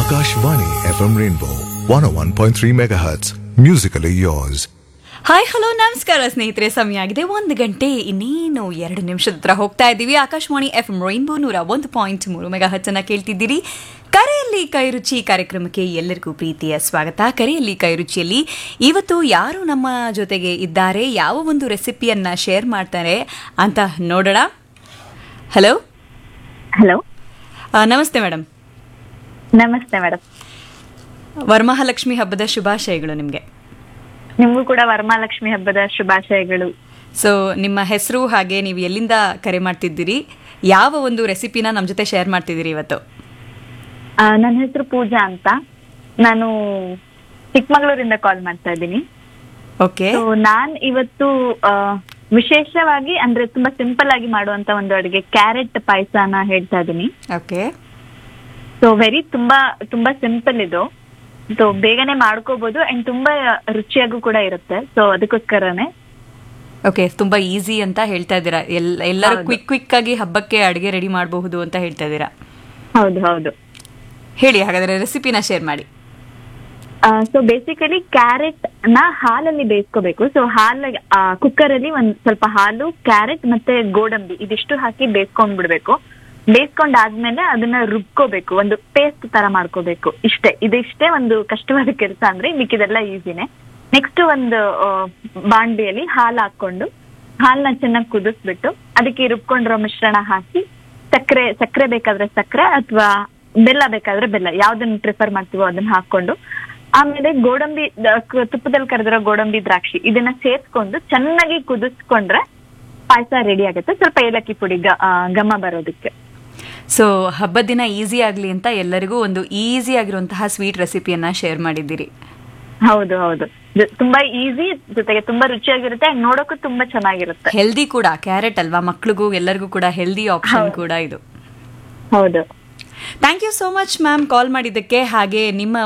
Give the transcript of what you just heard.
Akashvani FM Rainbow 101.3 MHz. Musically yours. Hi hello ನಮಸ್ಕಾರ ಸ್ನೇಹಿತರೆ ಸಮಯ ಆಗಿದೆ ಒಂದು ಗಂಟೆ ಇನ್ನೇನು ಎರಡು ನಿಮಿಷದ ಹತ್ರ ಹೋಗ್ತಾ ಇದ್ದೀವಿ ಆಕಾಶವಾಣಿ ಎಫ್ ಎಂ ರೈನ್ಬೋ ನೂರ ಒಂದು ಪಾಯಿಂಟ್ ಮೂರು ಮೆಗಾ ಹಚ್ಚನ್ನ ಕೇಳ್ತಿದ್ದೀರಿ ಕರೆಯಲ್ಲಿ ಕೈರುಚಿ ಕಾರ್ಯಕ್ರಮಕ್ಕೆ ಎಲ್ಲರಿಗೂ ಪ್ರೀತಿಯ ಸ್ವಾಗತ ಕರೆಯಲ್ಲಿ ಕೈರುಚಿಯಲ್ಲಿ ಇವತ್ತು ಯಾರು ನಮ್ಮ ಜೊತೆಗೆ ಇದ್ದಾರೆ ಯಾವ ಒಂದು ರೆಸಿಪಿಯನ್ನ ಶೇರ್ ಮಾಡ್ತಾರೆ ಅಂತ ನೋಡೋಣ ಹಲೋ ಹಲೋ ನಮಸ್ತೆ ಮೇಡಮ್ ನಮಸ್ತೆ ಮೇಡಮ್ ವರಮಹಾಲಕ್ಷ್ಮಿ ಹಬ್ಬದ ಶುಭಾಶಯಗಳು ನಿಮಗೆ ನಿಮಗೂ ಕೂಡ ವರಮಹಾಲಕ್ಷ್ಮಿ ಹಬ್ಬದ ಶುಭಾಶಯಗಳು ಸೊ ನಿಮ್ಮ ಹೆಸರು ಹಾಗೆ ನೀವು ಎಲ್ಲಿಂದ ಕರೆ ಮಾಡ್ತಿದ್ದೀರಿ ಯಾವ ಒಂದು ರೆಸಿಪಿನ ನಮ್ಮ ಜೊತೆ ಶೇರ್ ಮಾಡ್ತಿದ್ದೀರಿ ಇವತ್ತು ಆ, ನನ್ನ ಹೆಸರು ಪೂಜಾ ಅಂತ ನಾನು ಚಿಕ್ಕಮಗಳೂರಿಂದ ಕಾಲ್ ಮಾಡ್ತಾ ಇದ್ದೀನಿ ಓಕೆ ಸೊ ನಾನ್ ಇವತ್ತು ಆ, ವಿಶೇಷವಾಗಿ ಅಂದ್ರೆ ತುಂಬಾ ಸಿಂಪಲ್ ಆಗಿ ಮಾಡುವಂತ ಒಂದು ಅಡುಗೆ ಕ್ಯಾರೆಟ್ ಪಾಯಸನ ಹೇಳ್ತಾ ಇದ್ದೀನಿ ಓಕೆ ಸೊ ವೆರಿ ತುಂಬಾ ತುಂಬಾ ಸಿಂಪಲ್ ಇದು ಸೊ ಬೇಗನೆ ಮಾಡ್ಕೋಬಹುದು ಅಂಡ್ ತುಂಬಾ ರುಚಿಯಾಗೂ ಕೂಡ ಇರುತ್ತೆ ಸೊ ಅದಕ್ಕೋಸ್ಕರನೇ ಓಕೆ ತುಂಬಾ ಈಸಿ ಅಂತ ಹೇಳ್ತಾ ಇದ್ದೀರಾ ಎಲ್ ಎಲ್ಲರೂ ಹೌದು. ಕ್ವಿಕ್ ಕ್ವಿಕ್ ಆಗಿ ಹಬ್ಬಕ್ಕೆ ಅಡುಗೆ ರೆಡಿ ಮಾಡಬಹುದು ಅಂತ ಹೇಳ್ತಾ ಇದ್ದೀರಾ ಹೌದು ಹೌದು ಹೇಳಿ ಹಾಗಾದ್ರೆ ರೆಸಿಪಿನ ಶೇರ್ ಮಾಡಿ ಸೊ ಬೇಸಿಕಲಿ ಕ್ಯಾರೆಟ್ ನ ಹಾಲಲ್ಲಿ ಬೇಯಿಸ್ಕೋಬೇಕು ಸೊ ಹಾಲ ಕುಕ್ಕರ್ ಅಲ್ಲಿ ಒಂದ್ ಸ್ವಲ್ಪ ಹಾಲು ಕ್ಯಾರೆಟ್ ಮತ್ತೆ ಗೋಡಂಬಿ ಇದಿಷ್ಟು ಹಾಕಿ ಬೇಯಿಸ್ಕೊಂಡ್ ಬಿಡ್ಬೇಕು ಬೇಯಿಸ್ಕೊಂಡಾದ್ಮೇಲೆ ಅದನ್ನ ರುಬ್ಕೋಬೇಕು ಒಂದು ಪೇಸ್ಟ್ ತರ ಮಾಡ್ಕೋಬೇಕು ಇಷ್ಟೇ ಇದಿಷ್ಟೇ ಒಂದು ಕಷ್ಟವಾದ ಕೆಲಸ ಅಂದ್ರೆ ಮಿಕ್ಕಿದೆಲ್ಲ ಈಸಿನೇ ನೆಕ್ಸ್ಟ್ ಒಂದು ಆ, ಬಾಂಡ್ಲಿಯಲ್ಲಿ ಹಾಲು ಹಾಕೊಂಡು ಹಾಲ್ನ ಚೆನ್ನಾಗಿ ಕುದಿಸ್ಬಿಟ್ಟು ಅದಕ್ಕೆ ರುಬ್ಕೊಂಡಿರೋ ಮಿಶ್ರಣ ಹಾಕಿ ಸಕ್ಕರೆ ಸಕ್ಕರೆ ಬೇಕಾದ್ರೆ ಸಕ್ಕರೆ ಅಥವಾ ಬೆಲ್ಲ ಬೇಕಾದ್ರೆ ಬೆಲ್ಲ ಯಾವ್ದನ್ನ ಪ್ರಿಫರ್ ಮಾಡ್ತೀವೋ ಅದನ್ನ ಹಾಕೊಂಡು ಆಮೇಲೆ ಗೋಡಂಬಿ ದ- ಕ- ತುಪ್ಪದಲ್ಲಿ ಕರೆದಿರೋ ಗೋಡಂಬಿ ದ್ರಾಕ್ಷಿ ಇದನ್ನ ಸೇರ್ಸ್ಕೊಂಡು ಚೆನ್ನಾಗಿ ಕುದಿಸ್ಕೊಂಡ್ರೆ ಪಾಯಸ ರೆಡಿ ಆಗುತ್ತೆ ಸ್ವಲ್ಪ ಏಲಕ್ಕಿ ಪುಡಿ ಗ- ಆ, ಘಮ ಬರೋದಕ್ಕೆ ಸೊ ಹಬ್ಬದ ದಿನ ಈಸಿ ಆಗಲಿ ಅಂತ ಎಲ್ಲರಿಗೂ ಒಂದು ಈಸಿ ಆಗಿರುವಂತಹ ಸ್ವೀಟ್ ರೆಸಿಪಿಯನ್ನ ಶೇರ್ ಮಾಡಿದ್ದೀರಿ ಹೌದು ಹೌದು ಇದು ತುಂಬಾ ಈಸಿ ಜೊತೆಗೆ ತುಂಬಾ ರುಚಿಯಾಗಿರುತ್ತೆ and ನೋಡೋಕ್ಕೂ ತುಂಬಾ ಚೆನ್ನಾಗಿರುತ್ತೆ ಹೆಲ್ದಿ ಕೂಡ ಕ್ಯಾರೆಟ್ ಅಲ್ವಾ ಮಕ್ಳಿಗೂ ಎಲ್ಲರಿಗೂ ಕೂಡ ಹೆಲ್ದಿ ಆಪ್ಷನ್ ಹೌದು. ಕೂಡ ಇದು ಹೌದು thank you so much ma'am call ಮಾಡಿದ್ದಕ್ಕೆ ಹಾಗೆ ನಿಮ್ಮ